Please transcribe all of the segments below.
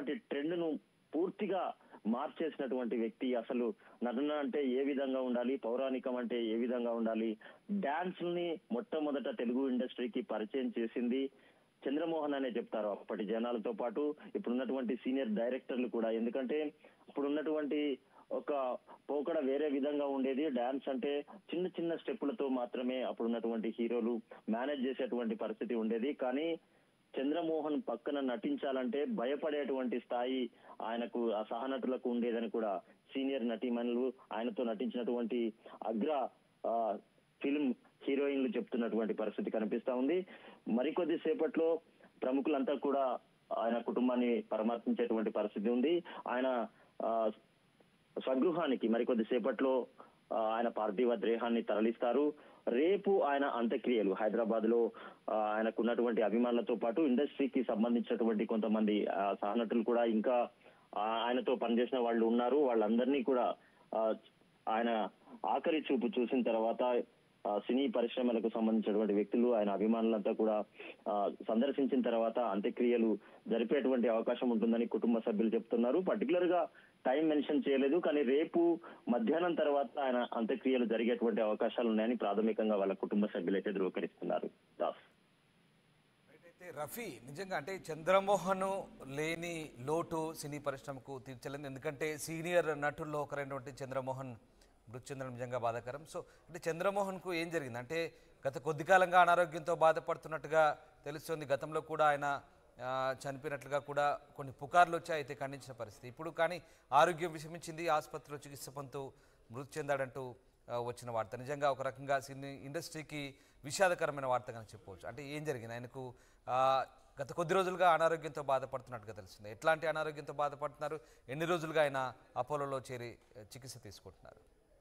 ఉన్నటువంటి ట్రెండ్ ను పూర్తిగా మార్చేసినటువంటి వ్యక్తి అసలు నటన అంటే ఏ విధంగా ఉండాలి పౌరాణికం అంటే ఏ విధంగా ఉండాలి డాన్స్ ని మొట్టమొదట తెలుగు ఇండస్ట్రీకి పరిచయం చేసింది చంద్రమోహన్ అనే చెప్తారు అప్పటి జనాలతో పాటు ఇప్పుడున్నటువంటి సీనియర్ డైరెక్టర్లు కూడా ఎందుకంటే ఇప్పుడున్నటువంటి ఒక పోకడ వేరే విధంగా ఉండేది డాన్స్ అంటే చిన్న చిన్న స్టెప్పులతో మాత్రమే అప్పుడున్నటువంటి హీరోలు మేనేజ్ చేసేటువంటి పరిస్థితి ఉండేది కానీ చంద్రమోహన్ పక్కన నటించాలంటే భయపడేటువంటి స్థాయి ఆయనకు ఆ సహనటులకు ఉండేదని కూడా సీనియర్ నటీమణులు ఆయనతో నటించినటువంటి అగ్ర ఆ, ఫిల్మ్ హీరోయిన్లు చెప్తున్నటువంటి పరిస్థితి కనిపిస్తా ఉంది మరికొద్ది సేపట్లో ప్రముఖులంతా కూడా ఆయన కుటుంబాన్ని పరామర్శించేటువంటి పరిస్థితి ఉంది ఆయన ఆ, స్వగృహానికి మరికొద్ది సేపట్లో ఆ, ఆయన పార్థివ దేహాన్ని తరలిస్తారు రేపు ఆయన అంత్యక్రియలు హైదరాబాద్ లో ఆ, ఆయనకు ఉన్నటువంటి అభిమానులతో పాటు ఇండస్ట్రీకి సంబంధించినటువంటి కొంతమంది ఆ, సహనటులు కూడా ఇంకా ఆ, ఆయనతో పనిచేసిన వాళ్ళు ఉన్నారు వాళ్ళందరినీ కూడా ఆ, ఆయన ఆఖరి చూపు చూసిన తర్వాత ఆ, సినీ పరిశ్రమలకు సంబంధించినటువంటి వ్యక్తులు ఆయన అభిమానులంతా కూడా ఆ, సందర్శించిన తర్వాత అంత్యక్రియలు జరిపేటువంటి అవకాశం ఉంటుందని కుటుంబ సభ్యులు చెప్తున్నారు పర్టికులర్ గా టైం మెన్షన్ చేయలేదు కానీ రేపు మధ్యాహ్నం తర్వాత ఆయన అంత్యక్రియలు జరిగేటువంటి అవకాశాలు ఉన్నాయని ప్రాథమికంగా వాళ్ళ కుటుంబ సభ్యులు అయితే ధృవీకరిస్తున్నారు దాస్ అయితే రఫీ నిజంగా అంటే చంద్రమోహన్ లేని లోటు సినీ పరిశ్రమకు తీర్చలేదు ఎందుకంటే సీనియర్ నటుల్లో ఒకరైనటువంటి చంద్రమోహన్ మృతి చెందడం నిజంగా బాధాకరం సో అంటే చంద్రమోహన్కు ఏం జరిగింది అంటే గత కొద్ది కాలంగా అనారోగ్యంతో బాధపడుతున్నట్టుగా తెలుస్తుంది గతంలో కూడా ఆయన ఆ, చనిపోయినట్లుగా కూడా కొన్ని పుకార్లు వచ్చాయి అయితే ఖండించిన పరిస్థితి ఇప్పుడు కానీ ఆరోగ్యం విషమించింది ఆసుపత్రిలో చికిత్స పొందుతూ మృతి చెందాడంటూ ఆ, వచ్చిన వార్త నిజంగా ఒక రకంగా సినీ ఇండస్ట్రీకి విషాదకరమైన వార్తగా చెప్పవచ్చు అంటే ఏం జరిగింది ఆయనకు ఆ, గత కొద్ది రోజులుగా అనారోగ్యంతో బాధపడుతున్నట్టుగా తెలిసింది ఎట్లాంటి అనారోగ్యంతో బాధపడుతున్నారు ఎన్ని రోజులుగా ఆయన అపోలోలో చేరి ఆ, చికిత్స తీసుకుంటున్నారు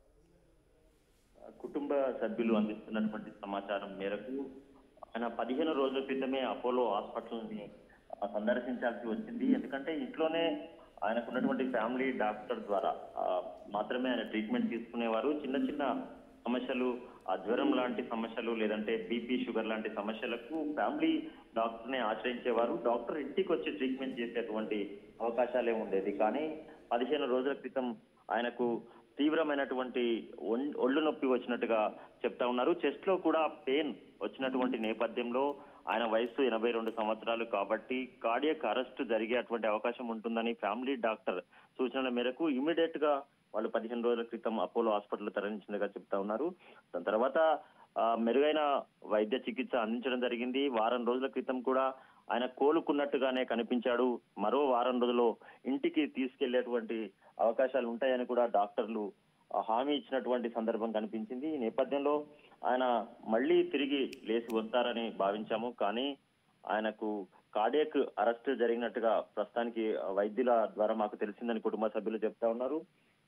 కుటుంబ సభ్యులు అందిస్తున్నటువంటి సమాచారం మేరకు ఆయన పదిహేను రోజుల క్రితమే అపోలో హాస్పిటల్ని ఆ, సందర్శించాల్సి వచ్చింది ఎందుకంటే ఇంట్లోనే ఆయనకున్నటువంటి ఫ్యామిలీ డాక్టర్ ద్వారా ఆ, మాత్రమే ఆయన ట్రీట్మెంట్ తీసుకునేవారు చిన్న చిన్న సమస్యలు ఆ జ్వరం లాంటి సమస్యలు లేదంటే బీపీ షుగర్ లాంటి సమస్యలకు ఫ్యామిలీ డాక్టర్నే ఆశ్రయించేవారు డాక్టర్ ఇంటికి వచ్చి ట్రీట్మెంట్ చేసేటువంటి అవకాశాలే ఉండేది కానీ పదిహేను రోజుల క్రితం ఆయనకు తీవ్రమైనటువంటి ఒం- ఒళ్ళు నొప్పి వచ్చినట్టుగా చెప్తా ఉన్నారు చెస్ట్ లో కూడా పెయిన్ వచ్చినటువంటి నేపథ్యంలో ఆయన వయసు ఎనభై రెండు సంవత్సరాలు కాబట్టి కార్డియక్ అరెస్ట్ జరిగేటువంటి అవకాశం ఉంటుందని ఫ్యామిలీ డాక్టర్ సూచనల మేరకు ఇమీడియట్ గా వాళ్ళు పదిహేను రోజుల క్రితం అపోలో హాస్పిటల్ తరలించినట్టుగా చెప్తా ఉన్నారు దాని తర్వాత ఆ, మెరుగైన వైద్య చికిత్స అందించడం జరిగింది వారం రోజుల క్రితం కూడా ఆయన కోలుకున్నట్టుగానే కనిపించాడు మరో వారం రోజుల్లో ఇంటికి తీసుకెళ్లేటువంటి అవకాశాలు ఉంటాయని కూడా డాక్టర్లు ఆ, హామీ ఇచ్చినటువంటి సందర్భం కనిపించింది ఈ నేపథ్యంలో ఆయన మళ్ళీ తిరిగి లేచి వస్తారని భావించాము కానీ ఆయనకు కార్డియక్ అరెస్ట్ జరిగినట్టుగా ప్రస్తుతానికి వైద్యుల ద్వారా మాకు తెలిసిందని కుటుంబ సభ్యులు చెప్తా ఉన్నారు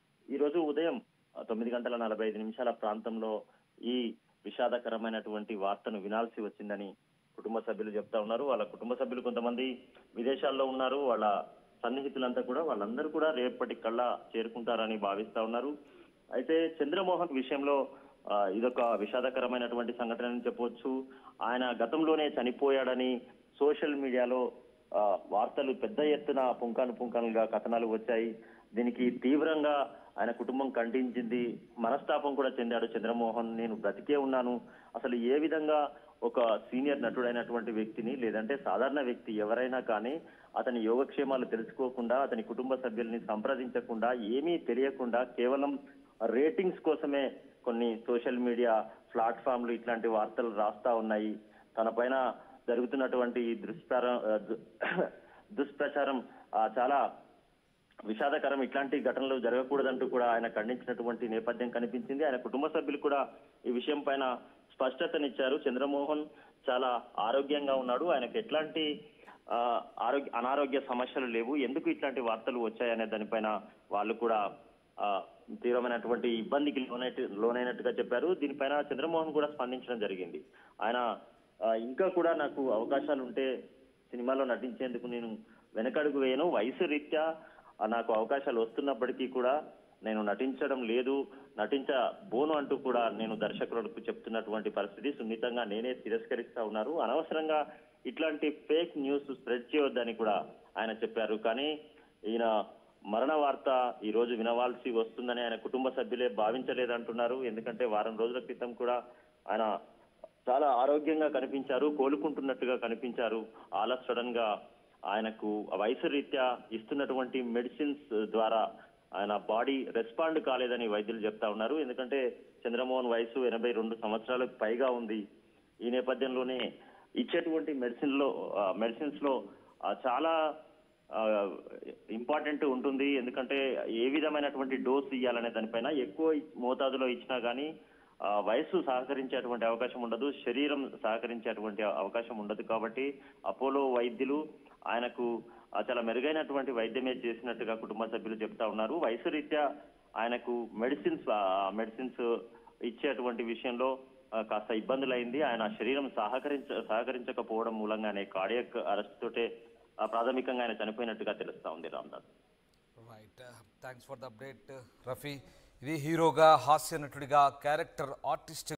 ఈ రోజు ఉదయం ఆ, తొమ్మిది గంటల నలభై ఐదు నిమిషాల ప్రాంతంలో ఈ విషాదకరమైనటువంటి వార్తను వినాల్సి వచ్చిందని కుటుంబ సభ్యులు చెప్తా ఉన్నారు వాళ్ళ కుటుంబ సభ్యులు కొంతమంది విదేశాల్లో ఉన్నారు వాళ్ళ సన్నిహితులంతా కూడా వాళ్ళందరూ కూడా రేపటి కల్లా చేరుకుంటారని భావిస్తా ఉన్నారు అయితే చంద్రమోహన్ విషయంలో ఆ, ఇదొక విషాదకరమైనటువంటి సంఘటన అని చెప్పవచ్చు ఆయన గతంలోనే చనిపోయాడని సోషల్ మీడియాలో ఆ, వార్తలు పెద్ద ఎత్తున పుంకాను పుంకానుగా కథనాలు వచ్చాయి దీనికి తీవ్రంగా ఆయన కుటుంబం ఖండించింది మనస్తాపం కూడా చెందాడు చంద్రమోహన్ నేను బ్రతికే ఉన్నాను అసలు ఏ విధంగా ఒక సీనియర్ నటుడైనటువంటి వ్యక్తిని లేదంటే సాధారణ వ్యక్తి ఎవరైనా కానీ అతని యోగక్షేమాలు తెలుసుకోకుండా అతని కుటుంబ సభ్యుల్ని సంప్రదించకుండా ఏమీ తెలియకుండా కేవలం రేటింగ్స్ కోసమే కొన్ని సోషల్ మీడియా ప్లాట్ఫామ్లు ఇట్లాంటి వార్తలు రాస్తా ఉన్నాయి తన పైన జరుగుతున్నటువంటి ఈ దుష్ప్రచారం ఆ, దు- దుష్ప్రచారం ఆ, చాలా విషాదకరం ఇట్లాంటి ఘటనలు జరగకూడదంటూ కూడా ఆయన ఖండించినటువంటి నేపథ్యం కనిపించింది ఆయన కుటుంబ సభ్యులు కూడా ఈ విషయం పైన స్పష్టతనిచ్చారు చంద్రమోహన్ చాలా ఆరోగ్యంగా ఉన్నాడు ఆయనకు ఎట్లాంటి ఆ, ఆరోగ్య అనారోగ్య సమస్యలు లేవు ఎందుకు ఇట్లాంటి వార్తలు వచ్చాయనే దానిపైన వాళ్ళు కూడా ఆ, తీవ్రమైనటువంటి ఇబ్బందికి లోనైతే లోనైనట్టుగా చెప్పారు దీనిపైన చంద్రమోహన్ కూడా స్పందించడం జరిగింది ఆయన ఆ, ఇంకా కూడా నాకు అవకాశాలు ఉంటే సినిమాలో నటించేందుకు నేను వెనకడుగు వేయను వయసు రీత్యా ఆ, నాకు అవకాశాలు వస్తున్నప్పటికీ కూడా నేను నటించడం లేదు నటించబోను అంటూ కూడా నేను దర్శకులకు చెప్తున్నటువంటి పరిస్థితి సున్నితంగా నేనే తిరస్కరిస్తా ఉన్నారు అనవసరంగా ఇట్లాంటి ఫేక్ న్యూస్ స్ప్రెడ్ చేయొద్దని కూడా ఆయన చెప్పారు కానీ ఈయన మరణ వార్త ఈ రోజు వినవాల్సి వస్తుందని ఆయన కుటుంబ సభ్యులే భావించలేదంటున్నారు ఎందుకంటే వారం రోజుల క్రితం కూడా ఆయన చాలా ఆరోగ్యంగా కనిపించారు కోలుకుంటున్నట్టుగా కనిపించారు ఆల్ ఆఫ్ సడన్ గా ఆయనకు వయసు రీత్యా ఇస్తున్నటువంటి మెడిసిన్స్ ద్వారా ఆయన బాడీ రెస్పాండ్ కాలేదని వైద్యులు చెప్తా ఉన్నారు ఎందుకంటే చంద్రమోహన్ వయసు ఎనభై రెండు సంవత్సరాలకు పైగా ఉంది ఈ నేపథ్యంలోనే ఇచ్చేటువంటి మెడిసిన్ లో మెడిసిన్స్ లో ఆ, చాలా ఇంపార్టెంట్ ఉంటుంది ఎందుకంటే ఏ విధమైనటువంటి డోస్ ఇవ్వాలనే దానిపైన ఎక్కువ మోతాదులో ఇచ్చినా కానీ ఆ, వయస్సు సహకరించేటువంటి అవకాశం ఉండదు శరీరం సహకరించేటువంటి అవకాశం ఉండదు కాబట్టి అపోలో వైద్యులు ఆయనకు ఆ, చాలా మెరుగైనటువంటి వైద్యమే చేసినట్టుగా కుటుంబ సభ్యులు చెప్తా ఉన్నారు వయసు రీత్యా ఆయనకు మెడిసిన్స్ మెడిసిన్స్ ఇచ్చేటువంటి విషయంలో ఆ, కాస్త ఇబ్బందులైంది ఆయన శరీరం సహకరించ సహకరించకపోవడం మూలంగానే కార్డియక్ అరెస్ట్ తోటే ఆ, ప్రాథమికంగా ఆయన చనిపోయినట్టుగా తెలుస్తా ఉంది Ramdas right thanks for the update Rafi ఇది హీరోగా హాస్య నటుడిగా క్యారెక్టర్ ఆర్టిస్ట్